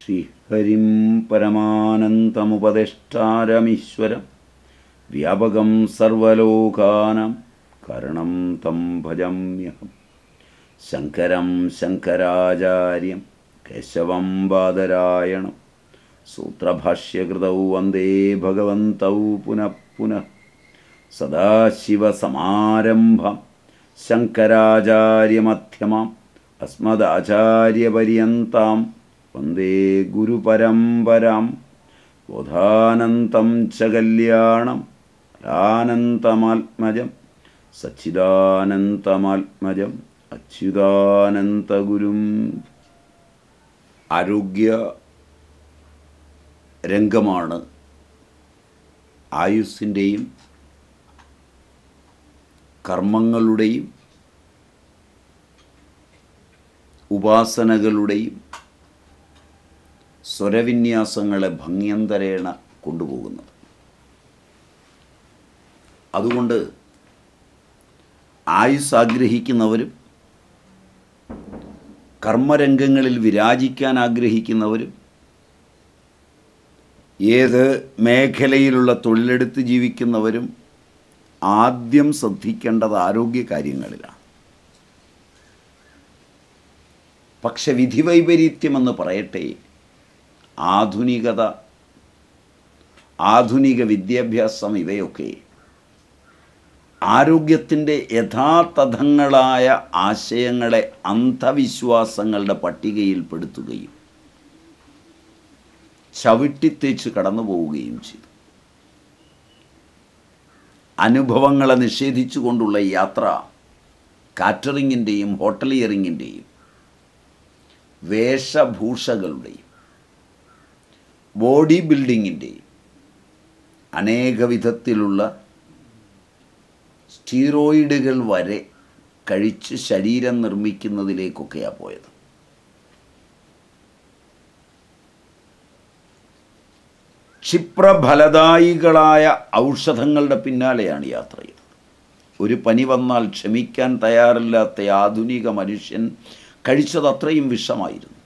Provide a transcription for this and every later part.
ശ്രീഹരിം പരമാനന്തമുപദേഷ്ടാരമീശ്വരം വ്യാപകം സർവലോകാനാം കരണം തം ഭജമ്യഹം ശങ്കരം ശങ്കരാചാര്യം കേശവം ബാദരായണം സൂത്രഭാഷ്യകൃതൗ വന്ദേ ഭഗവന്തൗ പുനഃ പുനഃ സദാശിവസമാരംഭം ശങ്കരാചാര്യമധ്യമാം അസ്മദാചാര്യപര്യന്താം വന്ദേ ഗുരുപരമ്പരാം ബോധാനന്തം ച കല്യാണം ആനന്തമാത്മജം സച്ചിദാനന്തമാത്മജം അച്യുതാനന്തഗുരും ആരോഗ്യ രംഗമാണ് ആയുസ്സിൻ്റെയും കർമ്മങ്ങളുടെയും ഉപാസനകളുടെയും സ്വരവിന്യാസങ്ങളെ ഭംഗ്യന്തരേണ കൊണ്ടുപോകുന്നത് അതുകൊണ്ട് ആയുസ് ആഗ്രഹിക്കുന്നവരും കർമ്മരംഗങ്ങളിൽ വിരാജിക്കാൻ ആഗ്രഹിക്കുന്നവരും ഏത് മേഖലയിലുള്ള തൊഴിലെടുത്ത് ജീവിക്കുന്നവരും ആദ്യം ശ്രദ്ധിക്കേണ്ടത് ആരോഗ്യ കാര്യങ്ങളിലാണ് പക്ഷെ വിധിവൈപരീത്യമെന്ന് പറയട്ടെ ആധുനികത ആധുനിക വിദ്യാഭ്യാസം ഇവയൊക്കെ ആരോഗ്യത്തിൻ്റെ യഥാതഥങ്ങളായ ആശയങ്ങളെ അന്ധവിശ്വാസങ്ങളുടെ പട്ടികയിൽപ്പെടുത്തുകയും ചവിട്ടിത്തേച്ച് കടന്നു പോവുകയും ചെയ്തു അനുഭവങ്ങളെ നിഷേധിച്ചുകൊണ്ടുള്ള യാത്ര കാറ്ററിങ്ങിൻ്റെയും ഹോട്ടലിയറിങ്ങിൻ്റെയും വേഷഭൂഷകളുടെയും ബോഡി ബിൽഡിങ്ങിൻ്റെയും അനേക വിധത്തിലുള്ള സ്റ്റീറോയിഡുകൾ വരെ കഴിച്ച് ശരീരം നിർമ്മിക്കുന്നതിലേക്കൊക്കെയാണ് പോയത് ക്ഷിപ്രഫലദായികളായ ഔഷധങ്ങളുടെ പിന്നാലെയാണ് യാത്ര ചെയ്തത് ഒരു പനി വന്നാൽ ക്ഷമിക്കാൻ തയ്യാറില്ലാത്ത ആധുനിക മനുഷ്യൻ കഴിച്ചത് അത്രയും വിഷമായിരുന്നു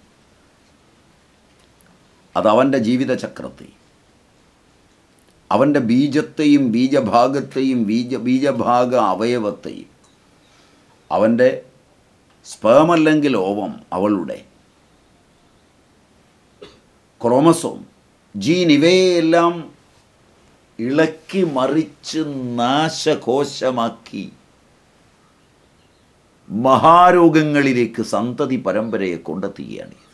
അത് അവൻ്റെ ജീവിതചക്രത്തെയും അവൻ്റെ ബീജത്തെയും ബീജഭാഗത്തെയും ബീജ ബീജഭാഗ അവയവത്തെയും അവൻ്റെ സ്പേമല്ലെങ്കിൽ ഓവം അവളുടെ ക്രോമസോം ജീൻ ഇവയെല്ലാം ഇളക്കി മറിച്ച് നാശകോശമാക്കി മഹാരോഗങ്ങളിലേക്ക് സന്തതി പരമ്പരയെ കൊണ്ടെത്തുകയാണ് ഇത്.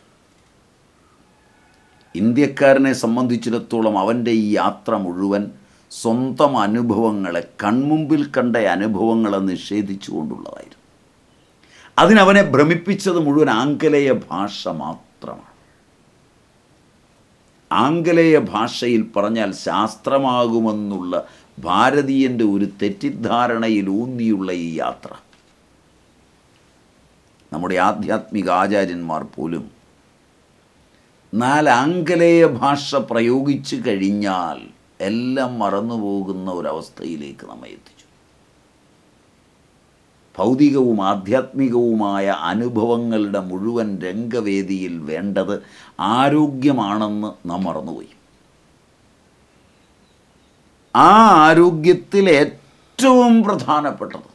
ഇന്ത്യക്കാരനെ സംബന്ധിച്ചിടത്തോളം അവൻ്റെ ഈ യാത്ര മുഴുവൻ സ്വന്തം അനുഭവങ്ങളെ കൺമുമ്പിൽ കണ്ട അനുഭവങ്ങളെ നിഷേധിച്ചുകൊണ്ടുള്ളതായിരുന്നു അതിനവനെ ഭ്രമിപ്പിച്ചത് മുഴുവൻ ആംഗലേയ ഭാഷ മാത്രമാണ് ആംഗലേയ ഭാഷയിൽ പറഞ്ഞാൽ ശാസ്ത്രമാകുമെന്നുള്ള ഭാരതീയൻ്റെ ഒരു തെറ്റിദ്ധാരണയിൽ ഊന്നിയുള്ള ഈ യാത്ര നമ്മുടെ ആധ്യാത്മിക ആചാര്യന്മാർ പോലും നാല് ആംഗലേയ ഭാഷ പ്രയോഗിച്ചു കഴിഞ്ഞാൽ എല്ലാം മറന്നുപോകുന്ന ഒരവസ്ഥയിലേക്ക് നമ്മെ എത്തിച്ചു ഭൗതികവും ആധ്യാത്മികവുമായ അനുഭവങ്ങളുടെ മുഴുവൻ രംഗവേദിയിൽ വേണ്ടത് ആരോഗ്യമാണെന്ന് നാം മറന്നുപോയി ആ ആരോഗ്യത്തിൽ ഏറ്റവും പ്രധാനപ്പെട്ടത്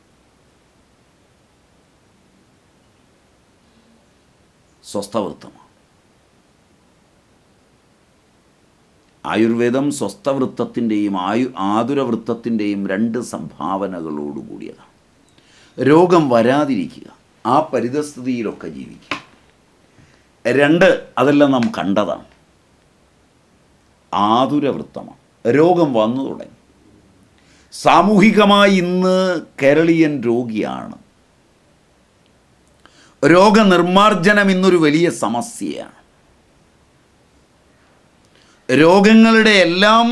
സ്വസ്ഥവൃത്തമാണ് ആയുർവേദം സ്വസ്ഥവൃത്തത്തിൻ്റെയും ആയു ആതുരവൃത്തത്തിൻ്റെയും രണ്ട് സംഭാവനകളോടുകൂടിയതാണ് രോഗം വരാതിരിക്കുക ആ പരിതസ്ഥിതിയിലൊക്കെ ജീവിക്കുക രണ്ട് അതെല്ലാം നാം കണ്ടതാണ് ആതുരവൃത്തമാണ് രോഗം വന്നു തുടങ്ങി സാമൂഹികമായി ഇന്ന് കേരളീയൻ രോഗിയാണ് രോഗനിർമാർജനം ഇന്നൊരു വലിയ സമസ്യയാണ് രോഗങ്ങളുടെ എല്ലാം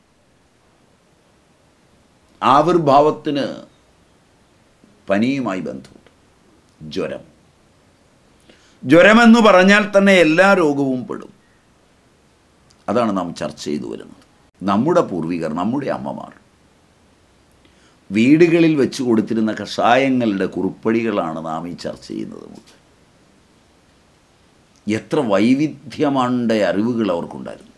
ആവിർഭാവത്തിന് പനിയുമായി ബന്ധമുണ്ട് ജ്വരം ജ്വരമെന്ന് പറഞ്ഞാൽ തന്നെ എല്ലാ രോഗവും പെടും അതാണ് നാം ചർച്ച ചെയ്തു വരുന്നത് നമ്മുടെ പൂർവികർ നമ്മുടെ അമ്മമാർ വീടുകളിൽ വെച്ച് കൊടുത്തിരുന്ന കഷായങ്ങളുടെ കുറിപ്പടികളാണ് നാം ഈ ചർച്ച ചെയ്യുന്നത് മുഴുവൻ എത്ര വൈവിധ്യമാണ്ട അറിവുകൾ അവർക്കുണ്ടായിരുന്നു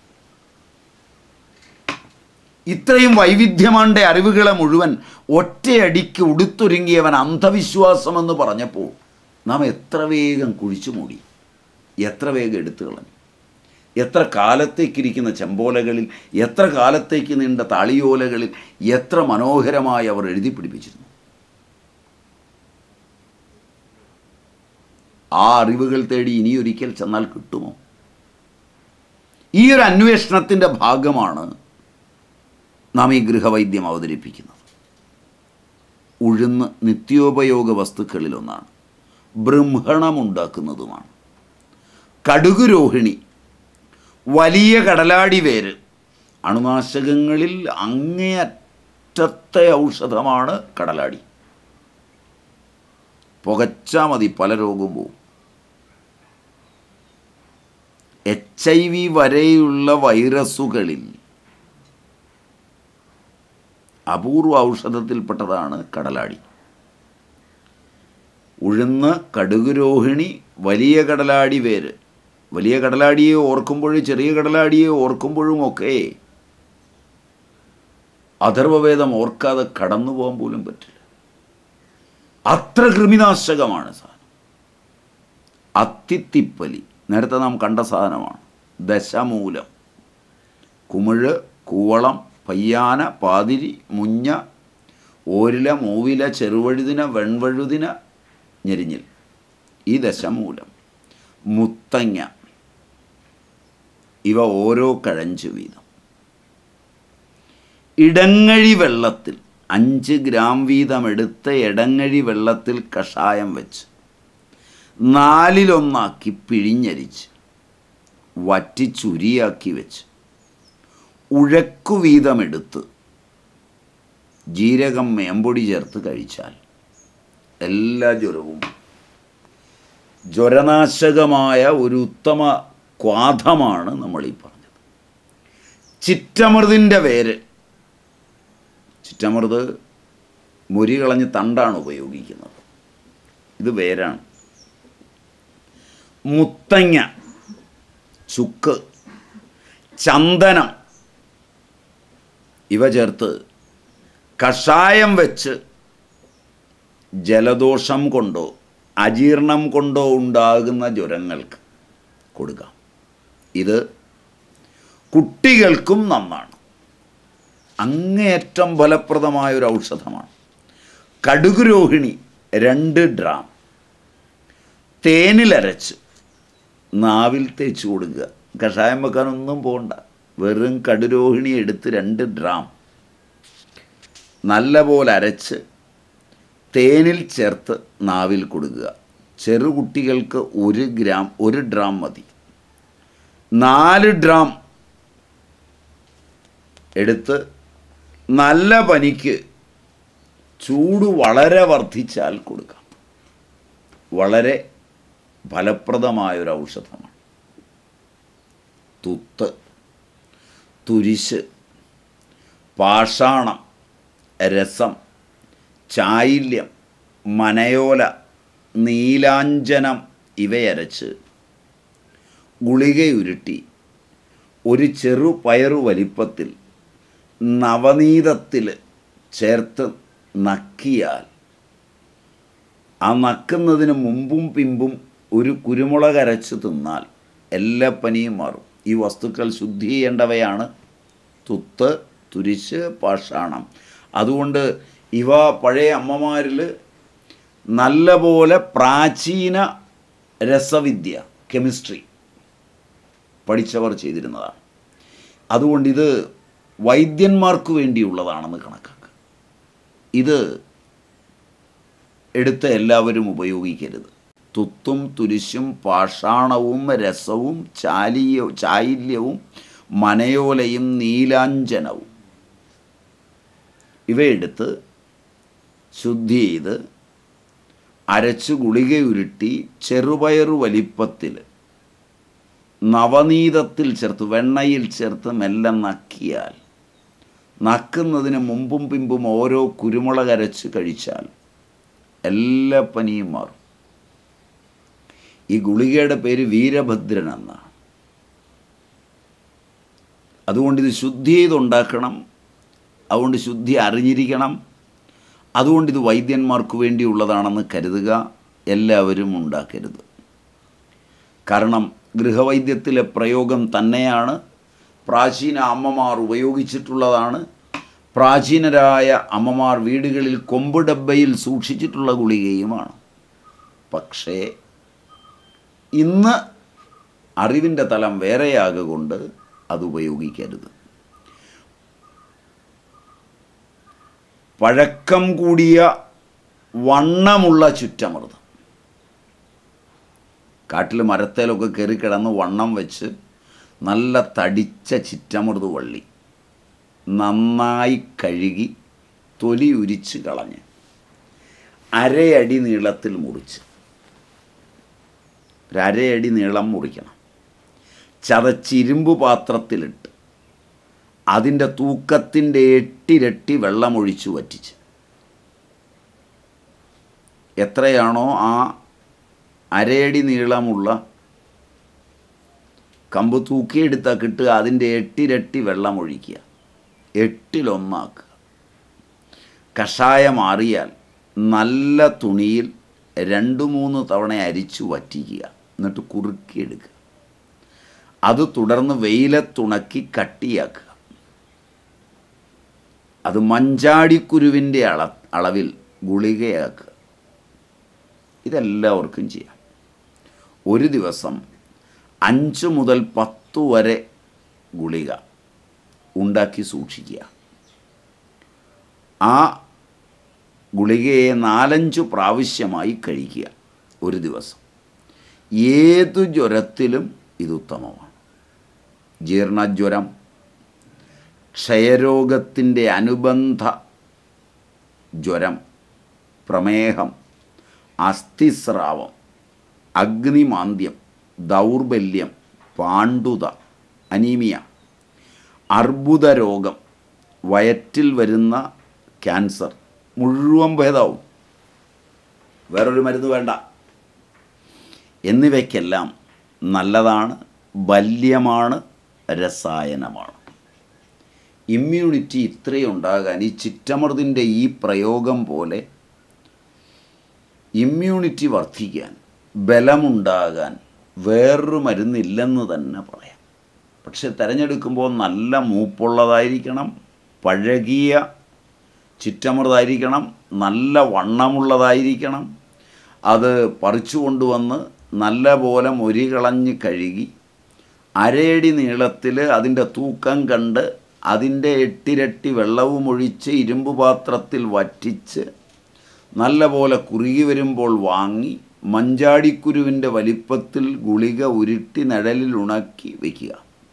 ഇത്രയും വൈവിധ്യമാണ്ട അറിവുകളെ മുഴുവൻ ഒറ്റയടിക്ക് ഉടുത്തൊരുങ്ങിയവൻ അന്ധവിശ്വാസമെന്ന് പറഞ്ഞപ്പോൾ നാം എത്ര വേഗം കുഴിച്ചു മൂടി എത്ര വേഗം എടുത്തു കളഞ്ഞു എത്ര കാലത്തേക്കിരിക്കുന്ന ചെമ്പോലകളിൽ എത്ര കാലത്തേക്ക് നീണ്ട താളിയോലകളിൽ എത്ര മനോഹരമായി അവർ എഴുതി പിടിപ്പിച്ചിരുന്നു ആ അറിവുകൾ തേടി ഇനിയൊരിക്കൽ ചെന്നാൽ കിട്ടുമോ ഈ ഒരു അന്വേഷണത്തിൻ്റെ ഭാഗമാണ് നാം ഈ ഗൃഹവൈദ്യം അവതരിപ്പിക്കുന്നത് ഉഴുന്ന് നിത്യോപയോഗ വസ്തുക്കളിലൊന്നാണ് ബ്രഹ്മണമുണ്ടാക്കുന്നതുമാണ് കടുകുരോഹിണി വലിയ കടലാടി വേര് അണുനാശകങ്ങളിൽ അങ്ങേയറ്റത്തെ ഔഷധമാണ് കടലാടി പുകച്ചാൽ മതി പല രോഗവും പോവും എച്ച് ഐ വി വരെയുള്ള വൈറസുകളിൽ അപൂർവ ഔഷധത്തിൽപ്പെട്ടതാണ് കടലാടി ഉഴുന്ന് കടുകുരോഹിണി വലിയ കടലാടി വേര് വലിയ കടലാടിയെ ഓർക്കുമ്പോഴും ചെറിയ കടലാടിയെ ഓർക്കുമ്പോഴും ഒക്കെ അഥർവവേദം ഓർക്കാതെ കടന്നു പോകാൻ പോലും പറ്റില്ല അത്ര കൃമിനാശകമാണ് സാധനം അത്തിത്തിപ്പലി നേരത്തെ നാം കണ്ട സാധനമാണ് ദശമൂലം കുമിഴ് കൂവളം പയ്യാന പാതിരി മുഞ്ഞ ഓരില മൂവില ചെറുവഴുതിന വെൺവഴുതിന ഞെരിഞ്ഞിൽ ഈ ദശമൂലം മുത്തങ്ങ ഇവ ഓരോ കഴഞ്ചു വീതം ഇടങ്ങഴി വെള്ളത്തിൽ അഞ്ച് ഗ്രാം വീതം എടുത്ത് ഇടങ്ങഴി വെള്ളത്തിൽ കഷായം വെച്ച് നാലിലൊന്നാക്കി പിഴിഞ്ഞരിച്ച് വറ്റിച്ചുരിയാക്കി വെച്ച് ഉഴക്കു വീതമെടുത്ത് ജീരകം മേമ്പൊടി ചേർത്ത് കഴിച്ചാൽ എല്ലാ ജ്വരവും ജ്വരനാശകമായ ഒരു ഉത്തമ ക്വാഥമാണ് നമ്മൾ ഈ പറഞ്ഞത് ചിറ്റമൃതിൻ്റെ വേര് ചിറ്റമൃത് മുരി കളഞ്ഞ് തണ്ടാണ് ഉപയോഗിക്കുന്നത് ഇത് വേരാണ് മുത്തങ്ങ ചുക്ക് ചന്ദനം ഇവ ചേർത്ത് കഷായം വെച്ച് ജലദോഷം കൊണ്ടോ അജീർണം കൊണ്ടോ ഉണ്ടാകുന്ന ജ്വരങ്ങൾക്ക് കൊടുക്കാം ഇത് കുട്ടികൾക്കും നന്നാണ് അങ്ങേയറ്റം ഫലപ്രദമായ ഒരു ഔഷധമാണ് കടുകുരോഹിണി രണ്ട് ഡ്രാം തേനിലരച്ച് നാവിൽ തേച്ച് കൊടുക്കുക കഷായം വെക്കാനൊന്നും പോകണ്ട വെറും കടുരോഹിണി എടുത്ത് രണ്ട് ഡ്രാം നല്ലപോലെ അരച്ച് തേനിൽ ചേർത്ത് നാവിൽ കൊടുക്കുക ചെറുകുട്ടികൾക്ക് ഒരു ഗ്രാം ഒരു ഡ്രാം മതി നാല് ഡ്രാം എടുത്ത് നല്ല പനിക്ക് ചൂട് വളരെ വർദ്ധിച്ചാൽ കൊടുക്കാം വളരെ ഫലപ്രദമായൊരു ഔഷധമാണ് തുത്ത് തുരിശ് പാഷാണം രസം ചായില്യം മനയോല നീലാഞ്ജനം ഇവയരച്ച് ഗുളികയുരുട്ടി ഒരു ചെറു പയറു വലിപ്പത്തിൽ നവനീതത്തിൽ ചേർത്ത് നക്കിയാൽ ആ നക്കുന്നതിന് മുമ്പും പിമ്പും ഒരു കുരുമുളക് അരച്ച് തിന്നാൽ എല്ലാ പനിയും മാറും ഈ വസ്തുക്കൾ ശുദ്ധി ചെയ്യേണ്ടവയാണ് തുത്ത് തുരിശ് പാഷാണം അതുകൊണ്ട് ഇവ പഴയ അമ്മമാരിൽ നല്ലപോലെ പ്രാചീന രസവിദ്യ കെമിസ്ട്രി പഠിച്ചവർ ചെയ്തിരുന്നതാണ് അതുകൊണ്ട് ഇത് വൈദ്യന്മാർക്ക് വേണ്ടിയുള്ളതാണെന്ന് കണക്കാക്കുക ഇത് എടുത്ത് എല്ലാവരും ഉപയോഗിക്കരുത് തുത്തും തുരിശും പാഷാണവും രസവും ചാലിയ ചായില്യവും മനയോലയും നീലാഞ്ജനവും ഇവയെടുത്ത് ശുദ്ധി ചെയ്ത് അരച്ച് ഗുളികയുരുട്ടി ചെറുപയറു വലിപ്പത്തിൽ നവനീതത്തിൽ ചേർത്ത് വെണ്ണയിൽ ചേർത്ത് മെല്ലെ നക്കിയാൽ നക്കുന്നതിന് മുമ്പും പിമ്പും ഓരോ കുരുമുളക് അരച്ച് കഴിച്ചാൽ എല്ലാ പനിയും മാറും ഈ ഗുളികയുടെ പേര് വീരഭദ്രൻ എന്നാണ് അതുകൊണ്ട് ഇത് ശുദ്ധി ചെയ്തുണ്ടാക്കണം അതുകൊണ്ട് ശുദ്ധി അറിഞ്ഞിരിക്കണം അതുകൊണ്ട് ഇത് വൈദ്യന്മാർക്ക് വേണ്ടിയുള്ളതാണെന്ന് കരുതുക എല്ലാവരും ഉണ്ടാക്കരുത് കാരണം ഗൃഹവൈദ്യത്തിലെ പ്രയോഗം തന്നെയാണ് പ്രാചീന അമ്മമാർ ഉപയോഗിച്ചിട്ടുള്ളതാണ് പ്രാചീനരായ അമ്മമാർ വീടുകളിൽ കൊമ്പ് ഡബ്ബയിൽ സൂക്ഷിച്ചിട്ടുള്ള ഗുളികയുമാണ് പക്ഷേ ഇന്ന് അറിവിൻ്റെ തലം വേറെയാകൊണ്ട് അത് ഉപയോഗിക്കരുത് പഴക്കം കൂടിയ വണ്ണമുള്ള ചുറ്റമൃതം കാട്ടിൽ മരത്തേലൊക്കെ കയറി കിടന്ന് വണ്ണം വെച്ച് നല്ല തടിച്ച ചിറ്റമൃത് വള്ളി നന്നായി കഴുകി തൊലി ഉരിച്ച് കളഞ്ഞ് അരയടി നീളത്തിൽ മുറിച്ച് ഒരു അരയടി നീളം മുറിക്കണം ചതച്ചിരുമ്പ് പാത്രത്തിലിട്ട് അതിൻ്റെ തൂക്കത്തിൻ്റെ എട്ടിരട്ടി വെള്ളമൊഴിച്ചു വറ്റിച്ച് എത്രയാണോ ആ അരയടി നീളമുള്ള കമ്പ് തൂക്കിയെടുത്താൽ കിട്ടുക അതിൻ്റെ എട്ടിരട്ടി വെള്ളമൊഴിക്കുക എട്ടിലൊന്നാക്കുക കഷായം മാറിയാൽ നല്ല തുണിയിൽ രണ്ട് മൂന്ന് തവണ അരിച്ചു വറ്റിക്കുക എന്നിട്ട് കുറുക്കിയെടുക്കുക അത് തുടർന്ന് വെയിലത്തുണക്കി കട്ടിയാക്കുക അത് മഞ്ചാടിക്കുരുവിൻ്റെ അള അളവിൽ ഗുളികയാക്കുക ഇതെല്ലാവർക്കും ചെയ്യാം ഒരു ദിവസം അഞ്ച് മുതൽ പത്ത് വരെ ഗുളിക ഉണ്ടാക്കി സൂക്ഷിക്കുക ആ ഗുളികയെ നാലഞ്ചു പ്രാവശ്യമായി കഴിക്കുക ഒരു ദിവസം ഏതു ജ്വരത്തിലും ഇത് ഉത്തമമാണ് ജീർണജ്വരം ക്ഷയരോഗത്തിൻ്റെ അനുബന്ധ ജ്വരം പ്രമേഹം അസ്ഥിസ്രാവം അഗ്നിമാന്ദ്യം ദൗർബല്യം പാണ്ഡുത അനീമിയ അർബുദ രോഗം വയറ്റിൽ വരുന്ന ക്യാൻസർ മുഴുവൻ ഭേദാവും വേറൊരു മരുന്ന് വേണ്ട എന്നിവയ്ക്കെല്ലാം നല്ലതാണ് ബല്യമാണ് രസായനമാണ് ഇമ്മ്യൂണിറ്റി ഇത്രയും ഉണ്ടാകാൻ ഈ ചിറ്റമൃതിൻ്റെ ഈ പ്രയോഗം പോലെ ഇമ്മ്യൂണിറ്റി വർദ്ധിക്കാൻ ബലമുണ്ടാകാൻ വേറൊരു മരുന്നില്ലെന്ന് തന്നെ പറയാം പക്ഷെ തിരഞ്ഞെടുക്കുമ്പോൾ നല്ല മൂപ്പുള്ളതായിരിക്കണം പഴകിയ ചിറ്റമൃതായിരിക്കണം നല്ല വണ്ണമുള്ളതായിരിക്കണം അത് പറിച്ചു കൊണ്ടുവന്ന് നല്ല പോലെ മൊരികളഞ്ഞ് കഴുകി അരയടി നീളത്തിൽ അതിൻ്റെ തൂക്കം കണ്ട് അതിൻ്റെ എട്ടിരട്ടി വെള്ളവും ഒഴിച്ച് ഇരുമ്പ് പാത്രത്തിൽ വറ്റിച്ച് നല്ല പോലെ കുറുകി വരുമ്പോൾ വാങ്ങി മഞ്ചാടിക്കുരുവിൻ്റെ വലിപ്പത്തിൽ ഗുളിക ഉരുട്ടി നിഴലിൽ ഉണക്കി വയ്ക്കുക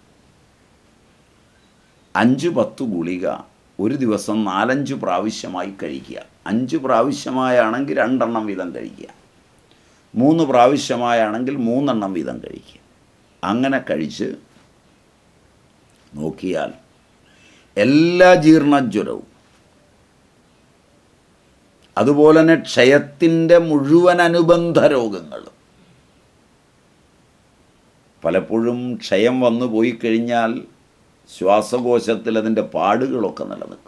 അഞ്ച് പത്ത് ഗുളിക ഒരു ദിവസം നാലഞ്ച് പ്രാവശ്യമായി കഴിക്കുക അഞ്ച് പ്രാവശ്യമായാണെങ്കിൽ രണ്ടെണ്ണം വീതം കഴിക്കുക മൂന്ന് പ്രാവശ്യമായാണെങ്കിൽ മൂന്നെണ്ണം വീതം കഴിക്കുക അങ്ങനെ കഴിച്ച് നോക്കിയാൽ എല്ലാ ജീർണജ്വരവും അതുപോലെ തന്നെ ക്ഷയത്തിൻ്റെ മുഴുവൻ അനുബന്ധ രോഗങ്ങളും പലപ്പോഴും ക്ഷയം വന്നു പോയി കഴിഞ്ഞാൽ ശ്വാസകോശത്തിൽ അതിൻ്റെ പാടുകളൊക്കെ നിലനിൽക്കും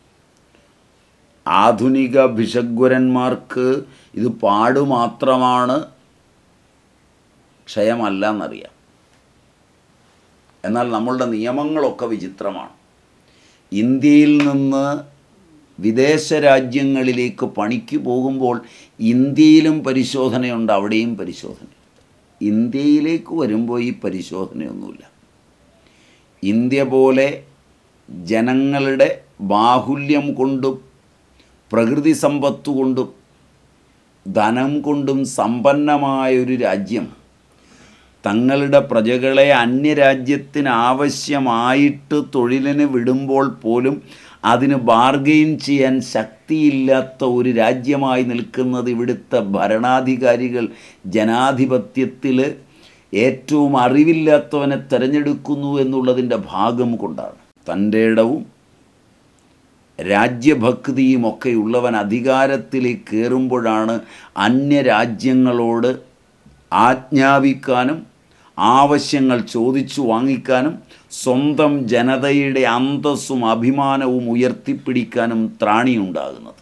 ആധുനിക ഭിഷഗ്വരന്മാർക്ക് ഇത് പാട് മാത്രമാണ് ക്ഷയമല്ല എന്നറിയാം എന്നാൽ നമ്മളുടെ നിയമങ്ങളൊക്കെ വിചിത്രമാണ് ഇന്ത്യയിൽ നിന്ന് വിദേശ രാജ്യങ്ങളിലേക്ക് പണിക്ക് പോകുമ്പോൾ ഇന്ത്യയിലും പരിശോധനയുണ്ട് അവിടെയും പരിശോധനയുണ്ട് ഇന്ത്യയിലേക്ക് വരുമ്പോൾ ഈ പരിശോധനയൊന്നുമില്ല ഇന്ത്യ പോലെ ജനങ്ങളുടെ ബാഹുല്യം കൊണ്ടും പ്രകൃതി സമ്പത്ത് കൊണ്ടും ധനം കൊണ്ടും സമ്പന്നമായൊരു രാജ്യം തങ്ങളുടെ പ്രജകളെ അന്യരാജ്യത്തിന് ആവശ്യമായിട്ട് തൊഴിലിന് വിടുമ്പോൾ പോലും അതിന് ബാർഗെയിൻ ചെയ്യാൻ ശക്തിയില്ലാത്ത ഒരു രാജ്യമായി നിൽക്കുന്നത് ഇവിടുത്തെ ഭരണാധികാരികൾ ജനാധിപത്യത്തിൽ ഏറ്റവും അറിവില്ലാത്തവനെ തിരഞ്ഞെടുക്കുന്നു എന്നുള്ളതിൻ്റെ ഭാഗം കൊണ്ടാണ് തൻ്റെ ഇടവും രാജ്യഭക്തിയും ഒക്കെ ഉള്ളവൻ അധികാരത്തിലേക്ക് കയറുമ്പോഴാണ് അന്യരാജ്യങ്ങളോട് ആജ്ഞാപിക്കാനും ആവശ്യങ്ങൾ ചോദിച്ചു വാങ്ങിക്കാനും സ്വന്തം ജനതയുടെ അന്തസ്സും അഭിമാനവും ഉയർത്തിപ്പിടിക്കാനും ത്രാണിയുണ്ടാകുന്നത്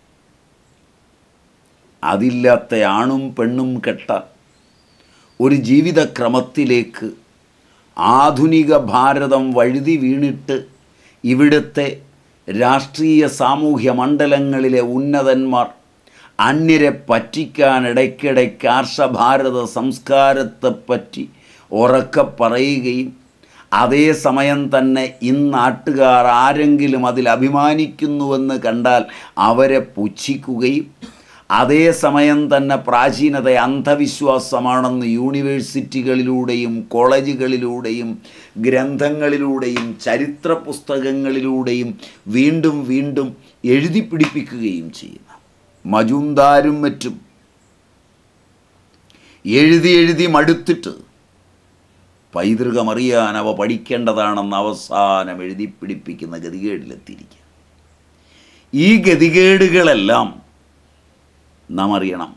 അതില്ലാത്ത ആണും പെണ്ണും കെട്ട ഒരു ജീവിതക്രമത്തിലേക്ക് ആധുനിക ഭാരതം വഴുതി വീണിട്ട് ഇവിടുത്തെ രാഷ്ട്രീയ സാമൂഹ്യ മണ്ഡലങ്ങളിലെ ഉന്നതന്മാർ അന്യരെ പറ്റിക്കാൻ ഇടയ്ക്കിടയ്ക്ക് ആർഷഭാരത സംസ്കാരത്തെപ്പറ്റി ഉറക്കെ പറയുകയും അതേസമയം തന്നെ ഇന്നാട്ടുകാർ ആരെങ്കിലും അതിൽ അഭിമാനിക്കുന്നുവെന്ന് കണ്ടാൽ അവരെ പുച്ഛിക്കുകയും അതേസമയം തന്നെ പ്രാചീനത അന്ധവിശ്വാസമാണെന്ന് യൂണിവേഴ്സിറ്റികളിലൂടെയും കോളേജുകളിലൂടെയും ഗ്രന്ഥങ്ങളിലൂടെയും ചരിത്ര പുസ്തകങ്ങളിലൂടെയും വീണ്ടും വീണ്ടും എഴുതി പിടിപ്പിക്കുകയും ചെയ്യുന്ന മജുന്ദാരും മറ്റും എഴുതി എഴുതി മടുത്തിട്ട് പൈതൃകമറിയാൻ അവ പഠിക്കേണ്ടതാണെന്ന് അവസാനം എഴുതി പിടിപ്പിക്കുന്ന ഗതികേടിലെത്തിയിരിക്കുക ഈ ഗതികേടുകളെല്ലാം നാം അറിയണം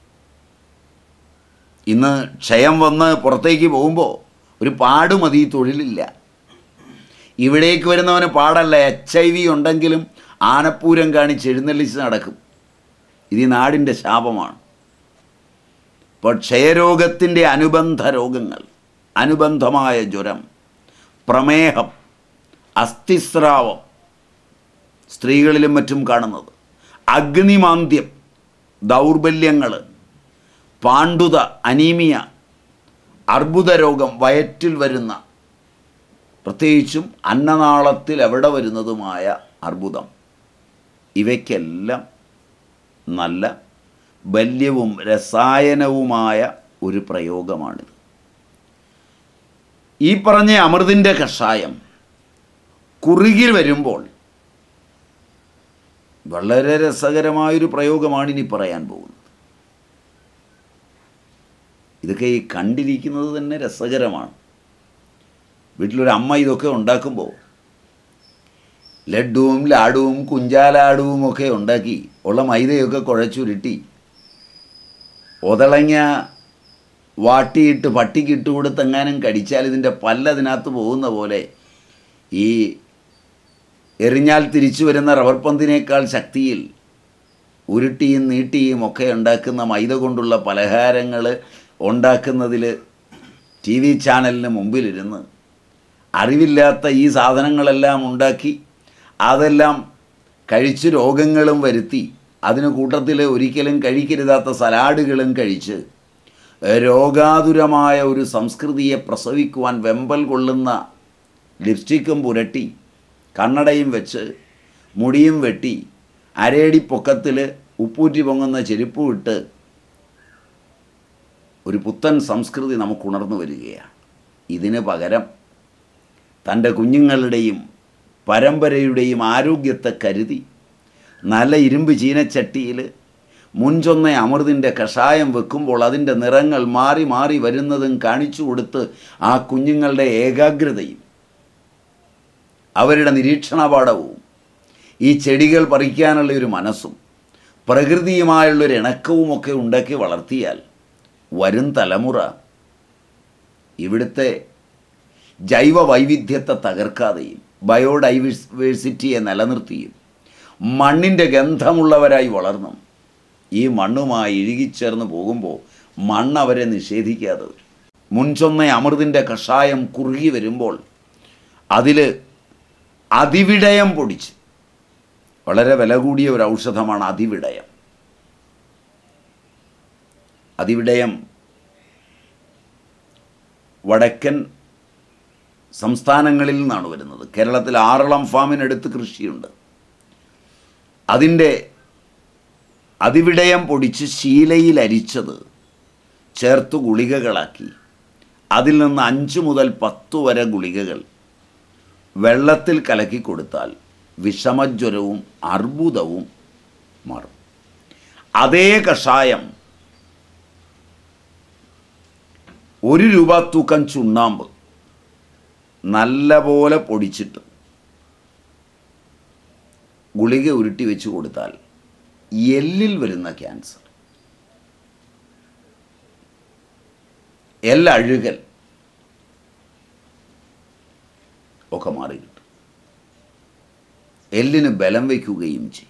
ഇന്ന് ക്ഷയം വന്ന് പുറത്തേക്ക് പോകുമ്പോൾ ഒരു പാട് മതി തൊഴിലില്ല ഇവിടേക്ക് വരുന്നവന് പാടല്ല എച്ച് ഐ വി ഉണ്ടെങ്കിലും ആനപ്പൂരം കാണിച്ച് എഴുന്നള്ളിച്ച് നടക്കും ഇത് ഈ നാടിൻ്റെ ശാപമാണ് ഇപ്പോൾ ക്ഷയരോഗത്തിൻ്റെ അനുബന്ധ രോഗങ്ങൾ അനുബന്ധമായ ജ്വരം പ്രമേഹം അസ്ഥിസ്രാവം സ്ത്രീകളിലും മറ്റും കാണുന്നത് അഗ്നിമാന്ദ്യം ദൗർബല്യങ്ങൾ പാണ്ഡുത അനീമിയ അർബുദ രോഗം വയറ്റിൽ വരുന്ന പ്രത്യേകിച്ചും അന്നനാളത്തിൽ എവിടെ വരുന്നതുമായ അർബുദം ഇവയ്ക്കെല്ലാം നല്ല ബല്യവും രസായനവുമായ ഒരു പ്രയോഗമാണിത് ഈ പറഞ്ഞ അമൃതിൻ്റെ കഷായം കുറുകിൽ വരുമ്പോൾ വളരെ രസകരമായൊരു പ്രയോഗമാണ് ഇനി പറയാൻ പോകുന്നത് ഇതൊക്കെ ഈ കണ്ടിരിക്കുന്നത് തന്നെ രസകരമാണ് വീട്ടിലൊരു അമ്മ ഇതൊക്കെ ഉണ്ടാക്കുമ്പോൾ ലഡുവും ലാഡുവും കുഞ്ചാലാടുവും ഒക്കെ ഉണ്ടാക്കി ഉള്ള മൈദയൊക്കെ കുഴച്ചുരുട്ടി ഒതളങ്ങ വാട്ടിയിട്ട് പട്ടിക്കിട്ട് കൊടുത്തെങ്ങാനും കടിച്ചാൽ ഇതിൻ്റെ പല്ലതിനകത്ത് പോകുന്ന പോലെ ഈ എറിഞ്ഞാൽ തിരിച്ചു വരുന്ന റബ്ബർ പന്തിനേക്കാൾ ശക്തിയിൽ ഉരുട്ടിയും നീട്ടിയും ഒക്കെ ഉണ്ടാക്കുന്ന മൈദ കൊണ്ടുള്ള പലഹാരങ്ങൾ ഉണ്ടാക്കുന്നതിൽ ടി വി ചാനലിന് മുമ്പിലിരുന്ന് അറിവില്ലാത്ത ഈ സാധനങ്ങളെല്ലാം ഉണ്ടാക്കി അതെല്ലാം കഴിച്ച് രോഗങ്ങളും വരുത്തി അതിന് കൂട്ടത്തിൽ ഒരിക്കലും കഴിക്കരുതാത്ത സലാഡുകളും കഴിച്ച് രോഗാതുരമായ ഒരു സംസ്കൃതിയെ പ്രസവിക്കുവാൻ വെമ്പൽ കൊള്ളുന്ന ലിപ്സ്റ്റിക്കും പുരട്ടി കണ്ണടയും വെച്ച് മുടിയും വെട്ടി അരയടി പൊക്കത്തിൽ ഉപ്പൂറ്റി പൊങ്ങുന്ന ചെരുപ്പും ഇട്ട് ഒരു പുത്തൻ സംസ്കൃതി നമുക്ക് ഉണർന്നു വരികയാണ് ഇതിന് പകരം തൻ്റെ കുഞ്ഞുങ്ങളുടെയും പരമ്പരയുടെയും ആരോഗ്യത്തെ കരുതി നല്ല ഇരുമ്പ് ചീനച്ചട്ടിയിൽ മുൻചൊന്ന അമൃതിൻ്റെ കഷായം വെക്കുമ്പോൾ അതിൻ്റെ നിറങ്ങൾ മാറി മാറി വരുന്നതും കാണിച്ചു കൊടുത്ത് ആ കുഞ്ഞുങ്ങളുടെ ഏകാഗ്രതയും അവരുടെ നിരീക്ഷണപാഠവും ഈ ചെടികൾ പറിക്കാനുള്ള ഒരു മനസ്സും പ്രകൃതിയുമായുള്ളൊരു ഇണക്കവുമൊക്കെ ഉണ്ടാക്കി വളർത്തിയാൽ വരും തലമുറ ഇവിടുത്തെ ജൈവ വൈവിധ്യത്തെ തകർക്കാതെയും ബയോഡൈവേഴ്സിറ്റിയെ നിലനിർത്തിയും മണ്ണിൻ്റെ ഗന്ധമുള്ളവരായി വളർന്നും ഈ മണ്ണുമായി ഇഴുകിച്ചേർന്ന് പോകുമ്പോൾ മണ്ണ് അവരെ നിഷേധിക്കാതെ വരും മുൻചൊന്ന അമൃതിൻ്റെ കഷായം കുറുകി വരുമ്പോൾ അതിൽ അതിവിടയം പൊടിച്ച് വളരെ വില കൂടിയ ഒരു ഔഷധമാണ് അതിവിടയം അതിവിടയം വടക്കൻ സംസ്ഥാനങ്ങളിൽ നിന്നാണ് വരുന്നത് കേരളത്തിൽ ആറളം ഫാമിനടുത്ത് കൃഷിയുണ്ട് അതിൻ്റെ അതിവിടയം പൊടിച്ച് ശീലയിൽ അരിച്ചത് ചേർത്ത് ഗുളികകളാക്കി അതിൽ നിന്ന് അഞ്ച് മുതൽ പത്ത് വരെ ഗുളികകൾ വെള്ളത്തിൽ കലക്കി കൊടുത്താൽ വിഷമജ്വരവും അർബുദവും മാറും അതേ കഷായം ഒരു രൂപ തൂക്കം ചുണ്ണാമ്പ് നല്ല പോലെ പൊടിച്ചിട്ട് ഗുളിക ഉരുട്ടി വെച്ച് കൊടുത്താൽ എല്ലിൽ വരുന്ന ക്യാൻസർ എല്ലഴുകൽ ഒക്കെ മാറി കിട്ടും എല്ലിന് ബലം വയ്ക്കുകയും ചെയ്യും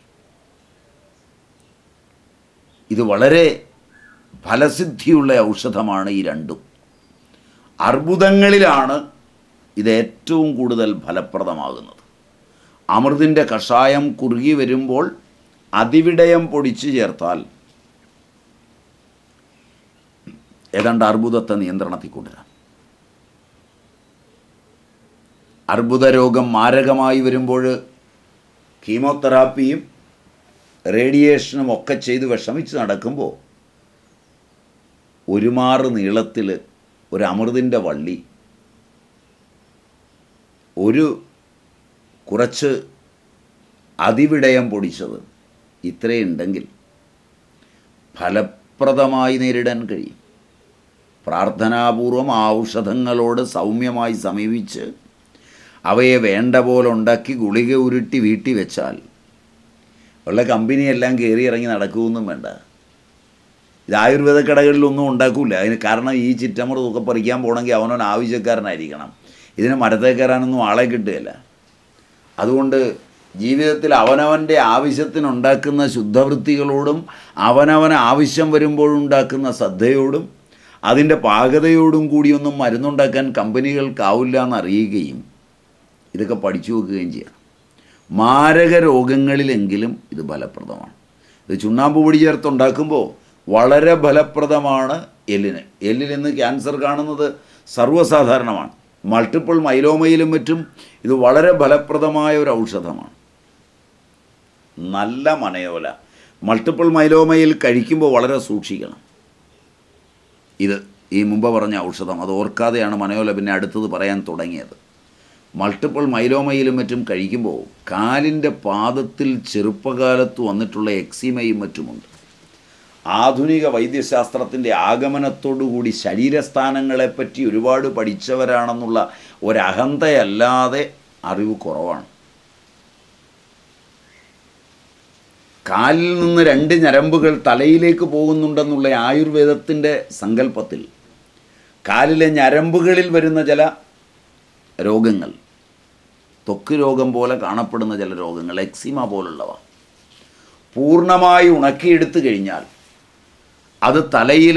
ഇത് വളരെ ഫലസിദ്ധിയുള്ള ഔഷധമാണ് ഈ രണ്ടും അർബുദങ്ങളിലാണ് ഇത് ഏറ്റവും കൂടുതൽ ഫലപ്രദമാകുന്നത് അമൃതിൻ്റെ കഷായം കുറുകി വരുമ്പോൾ അതിവിടയം പൊടിച്ചു ചേർത്താൽ ഏതാണ്ട് അർബുദത്തെ നിയന്ത്രണത്തിൽ കൊണ്ടുവരാം അർബുദ രോഗം മാരകമായി വരുമ്പോൾ കീമോതെറാപ്പിയും റേഡിയേഷനും ഒക്കെ ചെയ്ത് വിഷമിച്ച് നടക്കുമ്പോൾ ഒരുമാറ് നീളത്തിൽ ഒരു അമൃതിൻ്റെ വള്ളി ഒരു കുറച്ച് അതിവിടയം പൊടിച്ചത് ഇത്രയുണ്ടെങ്കിൽ ഫലപ്രദമായി നേരിടാൻ കഴിയും പ്രാർത്ഥനാപൂർവം ആ ഔഷധങ്ങളോട് സൗമ്യമായി സമീപിച്ച് അവയെ വേണ്ട പോലെ ഉണ്ടാക്കി ഗുളിക ഉരുട്ടി വീട്ടി വെച്ചാൽ ഉള്ള കമ്പനിയെല്ലാം കയറി ഇറങ്ങി നടക്കുമെന്നും വേണ്ട ഇത് ആയുർവേദ കടകളിലൊന്നും ഉണ്ടാക്കൂല അതിന് കാരണം ഈ ചിറ്റമൃതൊക്കെ പറിക്കാൻ പോകണമെങ്കിൽ അവനവൻ ആവശ്യക്കാരനായിരിക്കണം ഇതിന് മരത്തെ കയറാനൊന്നും ആളെ കിട്ടുകയില്ല അതുകൊണ്ട് ജീവിതത്തിൽ അവനവൻ്റെ ആവശ്യത്തിനുണ്ടാക്കുന്ന ശുദ്ധവൃത്തികളോടും അവനവൻ ആവശ്യം വരുമ്പോഴുണ്ടാക്കുന്ന ശ്രദ്ധയോടും അതിൻ്റെ പാകതയോടും കൂടിയൊന്നും മരുന്നുണ്ടാക്കാൻ കമ്പനികൾക്കാവില്ല എന്നറിയുകയും ഇതൊക്കെ പഠിച്ചു വെക്കുകയും ചെയ്യണം മാരക രോഗങ്ങളിലെങ്കിലും ഇത് ഫലപ്രദമാണ് ഇത് ചുണ്ണാമ്പ് പൊടി ചേർത്തുണ്ടാക്കുമ്പോൾ വളരെ ഫലപ്രദമാണ് എല്ലിന് എല്ലിൽ ഇന്ന് ക്യാൻസർ കാണുന്നത് സർവ്വസാധാരണമാണ് മൾട്ടിപ്പിൾ മൈലോമയിലും മറ്റും ഇത് വളരെ ഫലപ്രദമായ ഒരു ഔഷധമാണ് നല്ല മനയോല മൾട്ടിപ്പിൾ മൈലോമയിൽ കഴിക്കുമ്പോൾ വളരെ സൂക്ഷിക്കണം ഇത് ഈ മുമ്പ് പറഞ്ഞ ഔഷധം അത് ഓർക്കാതെയാണ് മനയോല പിന്നെ അടുത്തത് പറയാൻ തുടങ്ങിയത് മൾട്ടിപ്പിൾ മൈലോമയിലും മറ്റും കഴിക്കുമ്പോൾ കാലിൻ്റെ പാദത്തിൽ ചെറുപ്പകാലത്ത് വന്നിട്ടുള്ള എക്സിമയും മറ്റുമുണ്ട് ആധുനിക വൈദ്യശാസ്ത്രത്തിൻ്റെ ആഗമനത്തോടുകൂടി ശരീരസ്ഥാനങ്ങളെപ്പറ്റി ഒരുപാട് പഠിച്ചവരാണെന്നുള്ള ഒരഹന്തയല്ലാതെ അറിവ് കുറവാണ് കാലിൽ നിന്ന് രണ്ട് ഞരമ്പുകൾ തലയിലേക്ക് പോകുന്നുണ്ടെന്നുള്ള ആയുർവേദത്തിൻ്റെ സങ്കല്പത്തിൽ കാലിലെ ഞരമ്പുകളിൽ വരുന്ന ചില രോഗങ്ങൾ ത്വക്ക് രോഗം പോലെ കാണപ്പെടുന്ന ചില രോഗങ്ങൾ എക്സിമ പോലുള്ളവ പൂർണ്ണമായി ഉണക്കിയെടുത്തു കഴിഞ്ഞാൽ അത് തലയിൽ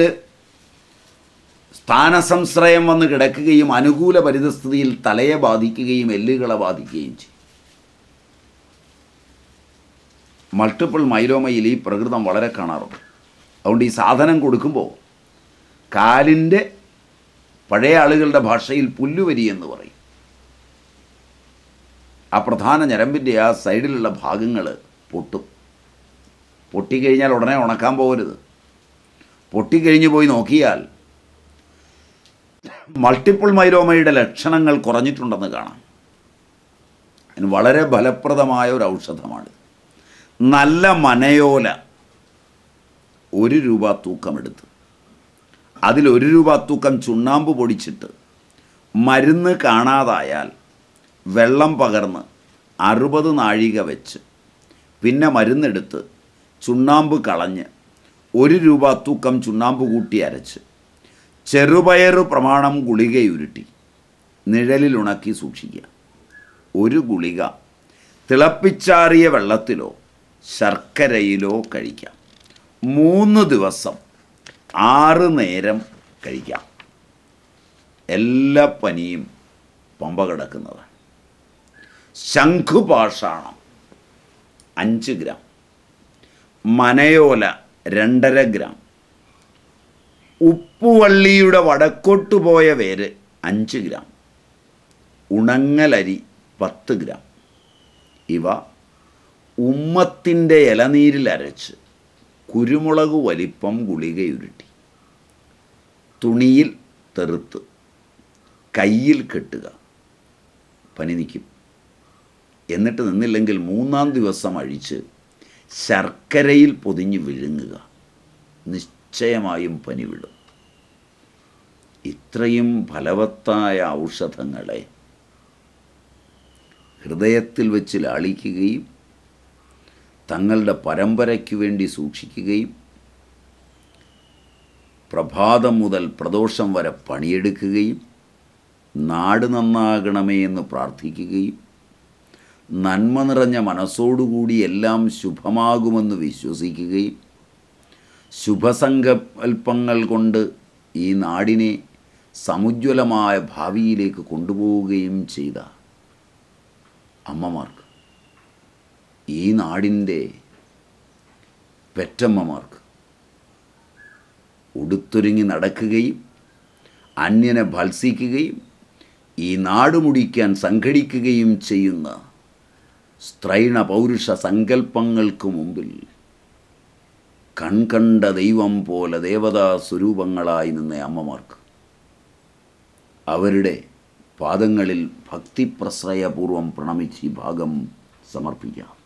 സ്ഥാനസംശ്രയം വന്ന് കിടക്കുകയും അനുകൂല പരിതസ്ഥിതിയിൽ തലയെ ബാധിക്കുകയും എല്ലുകളെ ബാധിക്കുകയും ചെയ്യും മൾട്ടിപ്പിൾ മൈലോമയിൽ ഈ പ്രകൃതം വളരെ കാണാറുണ്ട് അതുകൊണ്ട് ഈ സാധനം കൊടുക്കുമ്പോൾ കാലിൻ്റെ പഴയ ആളുകളുടെ ഭാഷയിൽ പുല്ലുവരി എന്ന് പറയും ആ പ്രധാന ഞരമ്പിൻ്റെ ആ സൈഡിലുള്ള ഭാഗങ്ങൾ പൊട്ടും പൊട്ടിക്കഴിഞ്ഞാൽ ഉടനെ ഉണക്കാൻ പോകരുത് പൊട്ടിക്കഴിഞ്ഞ് പോയി നോക്കിയാൽ മൾട്ടിപ്പിൾ മൈലോമയുടെ ലക്ഷണങ്ങൾ കുറഞ്ഞിട്ടുണ്ടെന്ന് കാണാം അതിന് വളരെ ഫലപ്രദമായ ഒരു ഔഷധമാണ് നല്ല മനയോല ഒരു രൂപ തൂക്കമെടുത്ത് അതിൽ ഒരു രൂപ തൂക്കം ചുണ്ണാമ്പ് പൊടിച്ചിട്ട് മരുന്ന് കാണാതായാൽ വെള്ളം പകർന്ന് അറുപത് നാഴിക വെച്ച് പിന്നെ മരുന്നെടുത്ത് ചുണ്ണാമ്പ് കളഞ്ഞ് ഒരു രൂപ തൂക്കം ചുണ്ണാമ്പ് കൂട്ടി അരച്ച് ചെറുപയറ് പ്രമാണം ഗുളികയുരുട്ടി നിഴലിൽ ഉണക്കി സൂക്ഷിക്കുക ഒരു ഗുളിക തിളപ്പിച്ചാറിയ വെള്ളത്തിലോ ശർക്കരയിലോ കഴിക്കാം മൂന്ന് ദിവസം ആറ് നേരം കഴിക്കാം എല്ലാ പനിയും പമ്പ കിടക്കുന്നതാണ് ശംഖുപാഷാണം അഞ്ച് ഗ്രാം മനയോല രണ്ടര ഗ്രാം ഉപ്പുവള്ളിയുടെ വടക്കോട്ട് പോയ വേര് അഞ്ച് ഗ്രാം ഉണങ്ങലരി പത്ത് ഗ്രാം ഇവ ഉമ്മത്തിൻ്റെ ഇലനീരിൽ അരച്ച് കുരുമുളക് വലിപ്പം ഗുളികയുരുട്ടി തുണിയിൽ തെറുത്ത് കയ്യിൽ കെട്ടുക പനി നിൽക്കും എന്നിട്ട് നിന്നില്ലെങ്കിൽ മൂന്നാം ദിവസം അഴിച്ച് ശർക്കരയിൽ പൊതിഞ്ഞ് വിഴുങ്ങുക നിശ്ചയമായും പനി വിടും ഇത്രയും ഫലവത്തായ ഔഷധങ്ങളെ ഹൃദയത്തിൽ വെച്ച് ലാളിക്കുകയും തങ്ങളുടെ പരമ്പരയ്ക്ക് വേണ്ടി സൂക്ഷിക്കുകയും പ്രഭാതം മുതൽ പ്രദോഷം വരെ പണിയെടുക്കുകയും നാട് നന്നാകണമേ എന്ന് പ്രാർത്ഥിക്കുകയും നന്മ നിറഞ്ഞ മനസ്സോടുകൂടി എല്ലാം ശുഭമാകുമെന്ന് വിശ്വസിക്കുകയും ശുഭസങ്കൽപ്പങ്ങൾ കൊണ്ട് ഈ നാടിനെ സമുജ്വലമായ ഭാവിയിലേക്ക് കൊണ്ടുപോവുകയും ചെയ്ത അമ്മമാർക്ക് ഈ നാടിൻ്റെ പെറ്റമ്മമാർക്ക് ഉടുത്തൊരുങ്ങി നടക്കുകയും അന്യനെ ഭത്സിക്കുകയും ഈ നാട് മുടിക്കാൻ സംഘടിക്കുകയും ചെയ്യുന്ന സ്ത്രൈണ പൗരുഷ സങ്കല്പങ്ങൾക്ക് മുമ്പിൽ കൺകണ്ട ദൈവം പോലെ ദേവതാ സ്വരൂപങ്ങളായി നിന്ന അമ്മമാർക്ക് അവരുടെ പാദങ്ങളിൽ ഭക്തിപ്രശ്രയപൂർവം പ്രണമിച്ച് ഈ ഭാഗം സമർപ്പിക്കാം